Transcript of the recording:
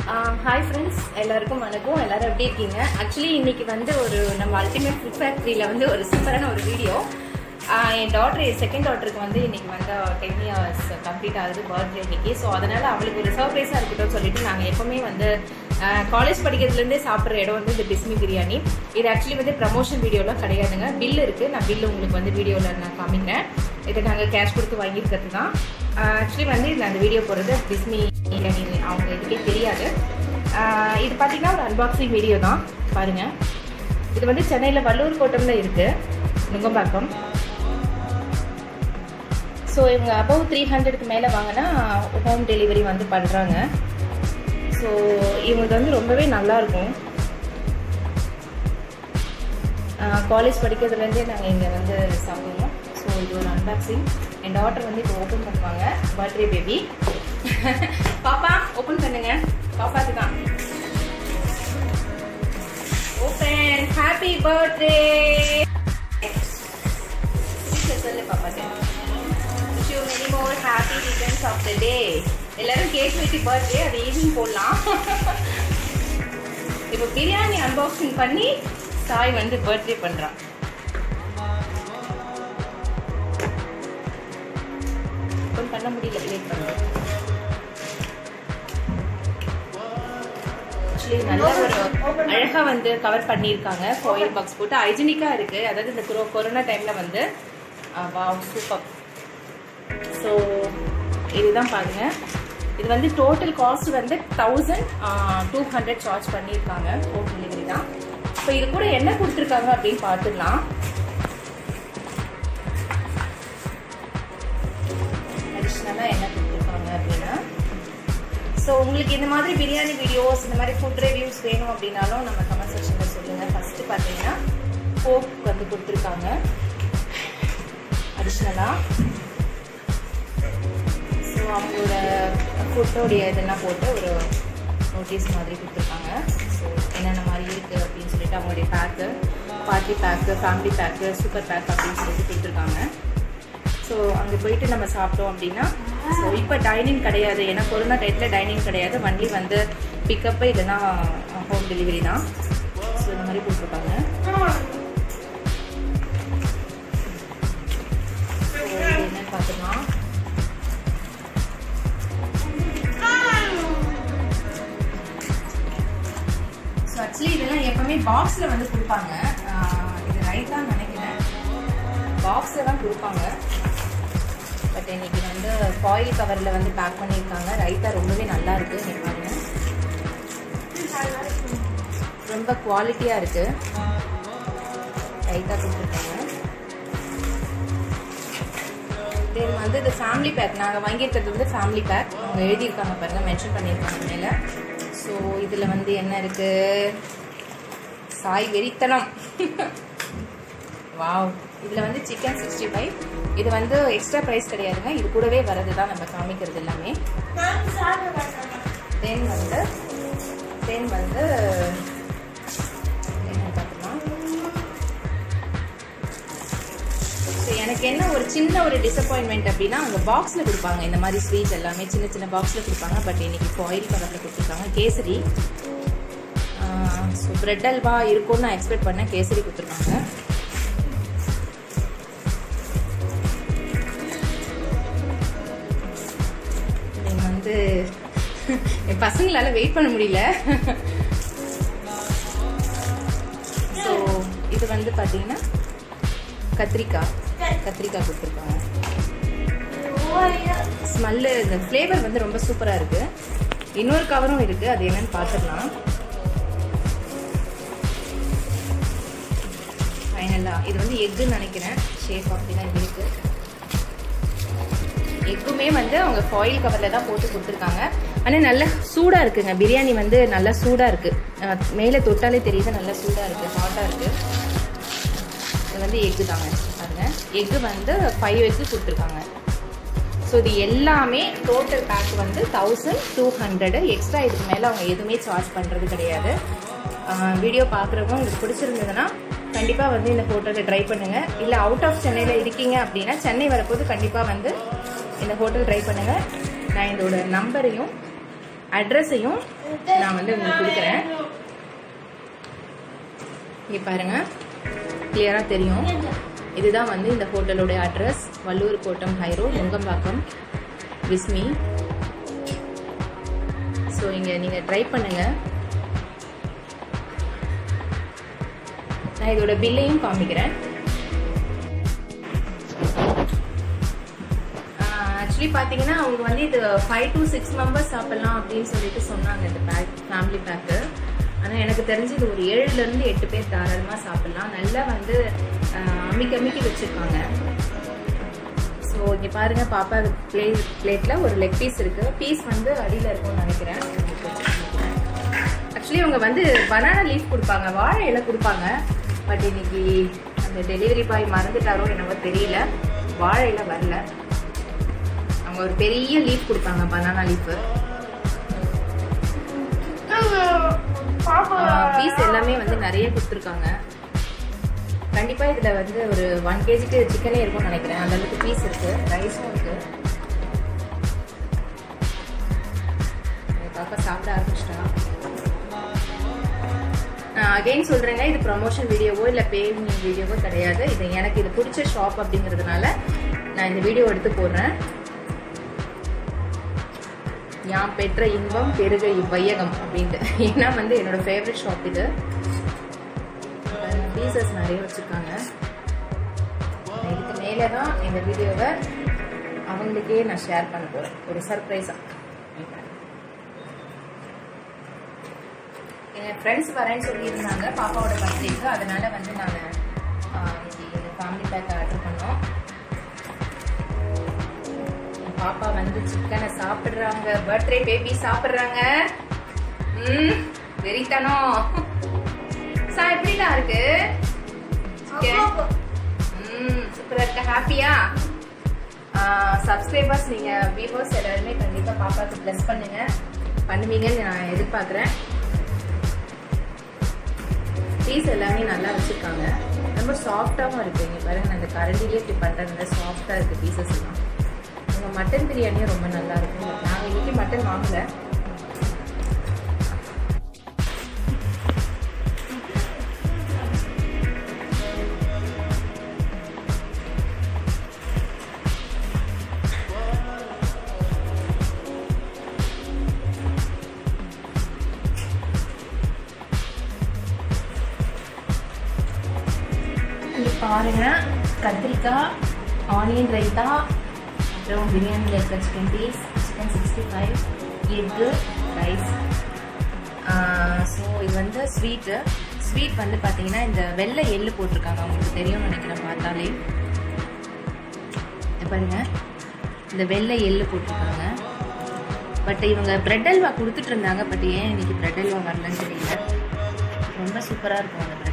hi friends எல்லாருக்கும் வணக்கம் எல்லாரும் எப்படி இருக்கீங்க ஆக்சுவலி இன்னைக்கு வந்து ஒரு நம்ம அல்டிமேட் ஃபுட் ஃபேக்ட்ரியில் வந்து ஒரு சூப்பரான ஒரு வீடியோ என் டாட்டர் என் செகண்ட் டாட்டருக்கு வந்து இன்னைக்கு வந்து டென் இயர்ஸ் கம்ப்ளீட் ஆகுது பர்த்டே இன்னைக்கு ஸோ அதனால அவளுக்கு ஒரு சர்ப்ரைஸாக இருக்கட்டும் சொல்லிட்டு நாங்கள் எப்பவுமே வந்து காலேஜ் படிக்கிறதுலேருந்தே சாப்பிட்ற இடம் வந்து இந்த பிஸ்மி பிரியாணி இது ஆக்சுவலி வந்து ப்ரமோஷன் வீடியோலாம் கிடையாதுங்க பில் இருக்குது நான் பில் உங்களுக்கு வந்து வீடியோவில் நான் காமிக்கிறேன் இதை நாங்கள் கேஷ் கொடுத்து வாங்கியிருக்கிறது தான் ஆக்சுவலி வந்து இதில் அந்த வீடியோ போடுறது பிஸ்மி பிரியாணி அவங்க இதுக்கே தெரியாது ஆஹ் இது பார்த்தீங்கன்னா ஒரு அன்பாக்சிங் வீடியோ தான் பாருங்கள் இது வந்து சென்னையில் வள்ளூர் கோட்டம்ல இருக்குது நுங்கம்பாக்கம் ஸோ இவங்க அபவ் த்ரீ ஹண்ட்ரடுக்கு மேலே வாங்கினா ஹோம் டெலிவரி வந்து பண்ணுறாங்க ஸோ இவங்களுக்கு வந்து ரொம்பவே நல்லாயிருக்கும் காலேஜ் படிக்கிறதுலேருந்தே நாங்கள் இங்கே வந்து சாப்பிடுவோம் ஸோ இது ஒரு அன்பாக்சிங் என் டாட்டர் வந்து இப்போ ஓப்பன் பண்ணுவாங்க பர்த்டே பேபி பாப்பா ஓப்பன் பண்ணுங்க பாப்பாக்கு தான் ஓப்பன் ஹாப்பி பர்த்டே சொல்லு பாப்பாக்கு wish you many more happy returns of the day எல்லாரும் கேக் வெட்டி பர்த்டே அது ஈவினிங் போடலாம் இப்போ பிரியாணி அன்பாக்சிங் பண்ணி சாய் வந்து பர்த்டே பண்றான் ஓப்பன் பண்ண முடியல லேட் பண்ணுறேன் ஆக்சுவலி நல்ல ஒரு அழகா வந்து கவர் பண்ணியிருக்காங்க ஃபாயில் பாக்ஸ் போட்டு ஹைஜீனிக்காக இருக்கு அதாவது இந்த கொரோ கொரோனா டைம்ல வந்து வாவ் சூப்பர் ஸோ இதுதான் பாருங்க இது வந்து டோட்டல் காஸ்ட் வந்து தௌசண்ட் டூ ஹண்ட்ரட் சார்ஜ் பண்ணியிருக்காங்க ஹோம் டெலிவரி தான் ஸோ இது கூட என்ன கொடுத்துருக்காங்க அப்படின்னு பார்த்துடலாம் அடிஷ்னலாக என்ன கொடுத்துருக்காங்க அப்படின்னா ஸோ உங்களுக்கு இந்த மாதிரி பிரியாணி வீடியோஸ் இந்த மாதிரி ஃபுட் ரிவ்யூஸ் வேணும் அப்படின்னாலும் நம்ம கமெண்ட் செக்ஷனில் சொல்லுங்கள் ஃபஸ்ட்டு பார்த்தீங்கன்னா கோக் வந்து கொடுத்துருக்காங்க அடிஷ்னலாக ஸோ அவங்களோட ஃபுட்டோடைய இதெல்லாம் போட்டு ஒரு நோட்டீஸ் மாதிரி கொடுத்துருக்காங்க ஸோ என்னென்ன மாதிரி இருக்குது அப்படின்னு சொல்லிட்டு அவங்களுடைய pack party pack family pack super pack அப்படின்னு சொல்லிட்டு கொடுத்துருக்காங்க ஸோ அங்கே போயிட்டு நம்ம சாப்பிட்டோம் அப்படின்னா ஸோ இப்போ டைனிங் கிடையாது ஏன்னா கொரோனா டைத்தில் டைனிங் கிடையாது வண்டி வந்து பிக்கப்பு இல்லைன்னா ஹோம் டெலிவரி தான் ஸோ இந்த மாதிரி கொடுத்துருக்காங்க ஸோ இது என்னன்னு பார்த்துக்கலாம் ஸோ ஆக்சுவலி இதெல்லாம் எப்பவுமே பாக்ஸில் வந்து கொடுப்பாங்க ஆஹ் இது ரைட் தான் நினைக்கிறேன் பாக்ஸில் தான் கொடுப்பாங்க பட் இன்னைக்கு வந்து ஃபாயில் கவரில் வந்து பேக் பண்ணியிருக்காங்க ரைத்தா ரொம்பவே நல்லா இருக்கு நீங்க பாருங்க ரொம்ப குவாலிட்டியாக இருக்கு ரைத்தா கொடுத்துருக்காங்க தென் வந்து இது ஃபேமிலி பேக் நாங்கள் வாங்கியிருக்கிறது வந்து ஃபேமிலி பேக் அவங்க எழுதியிருக்காங்க பாருங்க மென்ஷன் பண்ணியிருக்காங்க மேலே ஸோ இதில் வந்து என்ன இருக்கு சாய் வெறித்தனம் வாவ் இதில் வந்து சிக்கன் சிக்ஸ்டி ஃபைவ் இது வந்து எக்ஸ்ட்ரா ப்ரைஸ் கிடையாதுங்க இது கூடவே வரது தான் நம்ம காமிக்கிறது எல்லாமே தென் வந்து தென் வந்து என்ன பார்க்கலாம் ஸோ எனக்கு என்ன ஒரு சின்ன ஒரு டிசப்பாயின்மெண்ட் அப்படின்னா அவங்க பாக்ஸில் கொடுப்பாங்க இந்த மாதிரி ஸ்வீட் எல்லாமே சின்ன சின்ன பாக்ஸில் கொடுப்பாங்க பட் இன்னைக்கு ஃபாயில் கவரில் கொடுத்துருக்காங்க கேசரி ஸோ பிரெட் அல்வா இருக்கும்னு நான் எக்ஸ்பெக்ட் பண்ணேன் கேசரி கொடுத்துருக்காங்க தென் வந்து என் பசங்களால வெயிட் பண்ண முடியல ஸோ இது வந்து பார்த்தீங்கன்னா கத்திரிக்காய் கத்திரிக்காய் கொடுத்துருக்காங்க ஸ்மெல்லு இந்த ஃப்ளேவர் வந்து ரொம்ப சூப்பராக இருக்கு இன்னொரு கவரும் இருக்கு அது என்னன்னு பார்த்துடலாம் ஃபைனலாக இது வந்து எக்குன்னு நினைக்கிறேன் ஷேப் அப்படின்னா இது இருக்கு எக்குமே வந்து அவங்க ஃபாயில் கவரில் தான் போட்டு கொடுத்துருக்காங்க ஆனால் நல்லா சூடாக இருக்குங்க பிரியாணி வந்து நல்லா சூடாக இருக்குது மேலே தொட்டாலே தெரியுது நல்லா சூடாக இருக்குது ஹாட்டாக இருக்குது இது வந்து எக்கு தாங்க பாருங்க எக்கு வந்து ஃபைவ் எக்கு கொடுத்துருக்காங்க ஸோ இது எல்லாமே டோட்டல் பேக் வந்து தௌசண்ட் டூ ஹண்ட்ரடு எக்ஸ்ட்ரா இதுக்கு மேலே அவங்க எதுவுமே சார்ஜ் பண்ணுறது கிடையாது வீடியோ பார்க்குறவங்க உங்களுக்கு பிடிச்சிருந்ததுன்னா கண்டிப்பாக வந்து இந்த ஹோட்டலில் ட்ரை பண்ணுங்கள் இல்லை அவுட் ஆஃப் சென்னையில் இருக்கீங்க அப்படின்னா சென்னை வரப்போது கண்டிப்பாக வந்து இந்த ஹோட்டல் ட்ரை பண்ணுங்கள் நான் இதோட நம்பரையும் அட்ரஸையும் நான் வந்து உங்களுக்கு கொடுக்குறேன் இங்கே பாருங்க கிளியராக தெரியும் இதுதான் வந்து இந்த ஹோட்டலோட அட்ரஸ் வள்ளூர் கோட்டம் ஹைரோ நுங்கம்பாக்கம் விஸ்மி ஸோ இங்கே நீங்கள் ட்ரை பண்ணுங்கள் நான் இதோட பில்லையும் காமிக்கிறேன் ஆக்சுவலி பார்த்தீங்கன்னா அவங்க வந்து இது ஃபைவ் டு சிக்ஸ் மெம்பர்ஸ் சாப்பிடலாம் அப்படின்னு சொல்லிட்டு சொன்னாங்க இந்த பேக் ஃபேமிலி பேக்கு ஆனால் எனக்கு தெரிஞ்சு இது ஒரு ஏழுலேருந்து எட்டு பேர் தாராளமாக சாப்பிடலாம் நல்லா வந்து ஆஹ், அமிக்கி அமிக்கி வச்சுருக்காங்க ஸோ இங்கே பாருங்க பாப்பா பிளே பிளேட்டில் ஒரு லெக் பீஸ் இருக்கு பீஸ் வந்து அடியில் இருக்கும்னு நினைக்கிறேன் ஆக்சுவலி அவங்க வந்து பனானா லீஃப் கொடுப்பாங்க வாழை இலை கொடுப்பாங்க பட் இன்னைக்கு அந்த டெலிவரி பாய் மறந்துட்டாரோ என்னவோ தெரியல வாழை இலை வரல அவங்க ஒரு பெரிய லீஃப் கொடுத்தாங்க பனானா லீஃப் பீஸ் எல்லாமே வந்து நிறைய கொடுத்துருக்காங்க கண்டிப்பா இதுல வந்து ஒரு ஒன் கேஜிக்கு சிக்கனே இருக்கும்னு நினைக்கிறேன் அந்த அளவுக்கு பீஸ் இருக்கு ரைஸும் இருக்கு எங்க பாப்பா சாப்பிட ஆரம்பிச்சிட்டா நான் அகைன் சொல்றேங்க இது ப்ரமோஷன் வீடியோவோ இல்ல பேவிங் வீடியோவோ கிடையாது இது எனக்கு இது பிடிச்ச ஷாப் அப்படிங்கிறதுனால நான் இந்த வீடியோ எடுத்து போடுறேன் யாம் பெற்ற இன்பம் பெருக இவ்வையகம் அப்படின்ட்டு ஏன்னா வந்து என்னோட ஃபேவரட் ஷாப் இது பீசஸ் நிறைய வச்சிருக்காங்க நான் இதுக்கு மேலே தான் இந்த வீடியோவை அவங்களுக்கே நான் ஷேர் பண்ண போறேன் ஒரு சர்ப்ரைஸா என் ஃப்ரெண்ட்ஸ் வரேன்னு சொல்லியிருந்தாங்க பாப்பாவோட பர்த்டேக்கு அதனால வந்து நான் இன்னைக்கு இந்த ஃபேமிலி பேக் ஆர்டர் பண்ணோம் என் பாப்பா வந்து சிக்கனை சாப்பிடுறாங்க பர்த்டே பேபி சாப்பிடுறாங்க ம் வெறித்தனம் சா எப்படிலாம் இருக்கு சிக்கன் ம் சூப்பரா இருக்க ஹாப்பியா சப்ஸ்கிரைபர்ஸ் நீங்க வியூவர்ஸ் எல்லாருமே கண்டிப்பா பாப்பாக்கு ப்ளஸ் பண்ணுங்க பண்ணுவீங்கன்னு நான் எதிர்பார்க்குறேன் பீஸ் எல்லாமே நல்லா வச்சிருக்காங்க ரொம்ப சாஃப்டாகவும் இருக்கு இங்க பாருங்க நான் இந்த கரண்டிலே இப்படி பண்றதுனால சாஃப்டா இருக்கு பீசஸ் எல்லாம் உங்க மட்டன் பிரியாணியும் ரொம்ப நல்லா இருக்கும் நாங்க இன்னைக்கு மட்டன் வாங்கல இங்க பாருங்க கத்திரிக்காய் ஆனியன் ரைத்தா அப்புறம் பிரியாணியில் இருக்க chicken piece chicken sixty five எக்கு ரைஸ் ஸோ இது வந்து ஸ்வீட்டு ஸ்வீட் வந்து பார்த்தீங்கன்னா இந்த வெள்ளை எள்ளு போட்டிருக்காங்க உங்களுக்கு தெரியும்னு நினைக்கிறேன் பார்த்தாலே இங்க பாருங்க இந்த வெள்ளை எள்ளு போட்டிருக்காங்க பட் இவங்க பிரெட் அல்வா கொடுத்துட்டு இருந்தாங்க பட் ஏன் இன்னைக்கு பிரெட் அல்வா வரலன்னு தெரியல ரொம்ப சூப்பராக இருக்கும் அந்த